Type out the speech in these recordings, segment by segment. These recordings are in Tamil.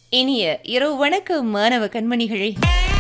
இனிய இரவு வணக்கம் மாணவ கண்மணிகளே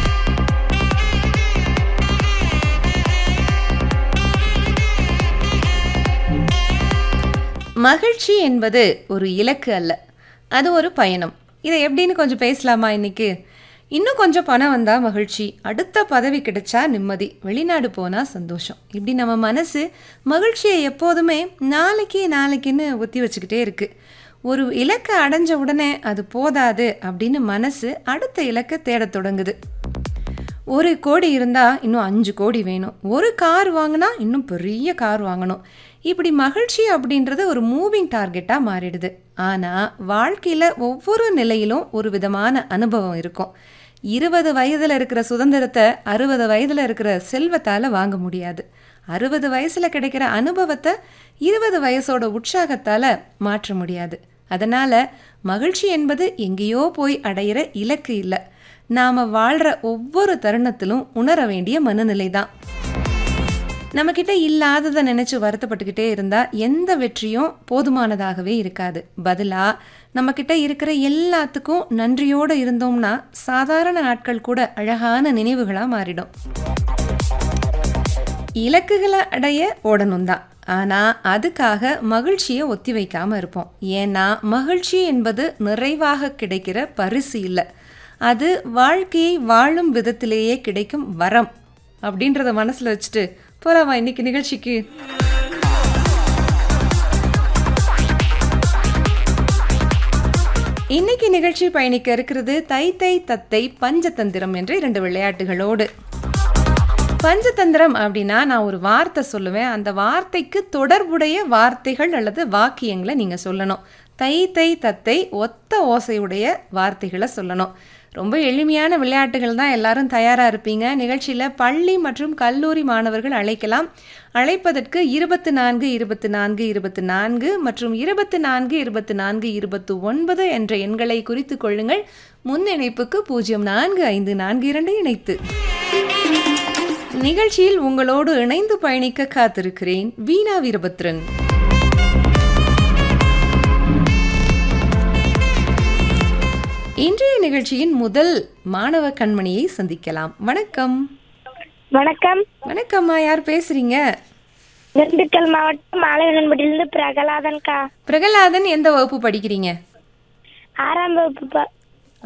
மகிழ்ச்சி என்பது ஒரு இலக்கு அல்ல அது ஒரு பயணம் இதை எப்படின்னு கொஞ்சம் பேசலாமா இன்னைக்கு இன்னும் கொஞ்சம் பணம் வந்தால் மகிழ்ச்சி அடுத்த பதவி கிடைச்சா நிம்மதி வெளிநாடு போனால் சந்தோஷம் இப்படி நம்ம மனசு மகிழ்ச்சியை எப்போதுமே நாளைக்கு நாளைக்குன்னு ஒத்தி வச்சுக்கிட்டே இருக்குது ஒரு இலக்கை அடைஞ்ச உடனே அது போதாது அப்படின்னு மனசு அடுத்த இலக்கை தேடத் தொடங்குது ஒரு கோடி இருந்தால் இன்னும் அஞ்சு கோடி வேணும் ஒரு கார் வாங்கினா இன்னும் பெரிய கார் வாங்கணும் இப்படி மகிழ்ச்சி அப்படின்றது ஒரு மூவிங் டார்கெட்டாக மாறிடுது ஆனால் வாழ்க்கையில் ஒவ்வொரு நிலையிலும் ஒரு விதமான அனுபவம் இருக்கும் இருபது வயதில் இருக்கிற சுதந்திரத்தை அறுபது வயதில் இருக்கிற செல்வத்தால் வாங்க முடியாது அறுபது வயசில் கிடைக்கிற அனுபவத்தை இருபது வயசோட உற்சாகத்தால் மாற்ற முடியாது அதனால் மகிழ்ச்சி என்பது எங்கேயோ போய் அடையிற இலக்கு இல்லை நாம் வாழ்கிற ஒவ்வொரு தருணத்திலும் உணர வேண்டிய மனநிலை தான் நம்மக்கிட்ட இல்லாததை நினச்சி வருத்தப்பட்டுக்கிட்டே இருந்தால் எந்த வெற்றியும் போதுமானதாகவே இருக்காது பதிலாக நம்மக்கிட்ட இருக்கிற எல்லாத்துக்கும் நன்றியோடு இருந்தோம்னா சாதாரண நாட்கள் கூட அழகான நினைவுகளாக மாறிடும் இலக்குகளை அடைய ஓடணும் தான் ஆனால் அதுக்காக மகிழ்ச்சியை ஒத்தி வைக்காமல் இருப்போம் ஏன்னா மகிழ்ச்சி என்பது நிறைவாக கிடைக்கிற பரிசு இல்லை அது வாழ்க்கையை வாழும் விதத்திலேயே கிடைக்கும் வரம் அப்படின்றத மனசில் வச்சுட்டு போலாமா இன்னைக்கு நிகழ்ச்சிக்கு இன்னைக்கு நிகழ்ச்சி பயணிக்க இருக்கிறது தை தை தத்தை பஞ்சதந்திரம் என்ற இரண்டு விளையாட்டுகளோடு பஞ்சதந்திரம் அப்படின்னா நான் ஒரு வார்த்தை சொல்லுவேன் அந்த வார்த்தைக்கு தொடர்புடைய வார்த்தைகள் அல்லது வாக்கியங்களை நீங்கள் சொல்லணும் தை தை தத்தை ஒத்த ஓசையுடைய வார்த்தைகளை சொல்லணும் ரொம்ப எளிமையான விளையாட்டுகள் தான் எல்லாரும் தயாராக இருப்பீங்க நிகழ்ச்சியில் பள்ளி மற்றும் கல்லூரி மாணவர்கள் அழைக்கலாம் அழைப்பதற்கு இருபத்து நான்கு இருபத்து நான்கு இருபத்து நான்கு மற்றும் இருபத்து நான்கு இருபத்து நான்கு இருபத்து ஒன்பது என்ற எண்களை குறித்து கொள்ளுங்கள் முன் இணைப்புக்கு பூஜ்ஜியம் நான்கு ஐந்து நான்கு இரண்டு இணைத்து நிகழ்ச்சியில் உங்களோடு இணைந்து பயணிக்க காத்திருக்கிறேன் வீணா வீரபத்ரன் இன்றைய நிகழ்ச்சியின் முதல் மாணவ கண்மணியை சந்திக்கலாம் வணக்கம் வணக்கம் வணக்கம்மா யார் பேசுறீங்க திண்டுக்கல் மாவட்டம் மாலைவனன்பட்டியிலிருந்து பிரகலாதன்கா பிரகலாதன் எந்த வகுப்பு படிக்கிறீங்க ஆறாம் வகுப்பு ப-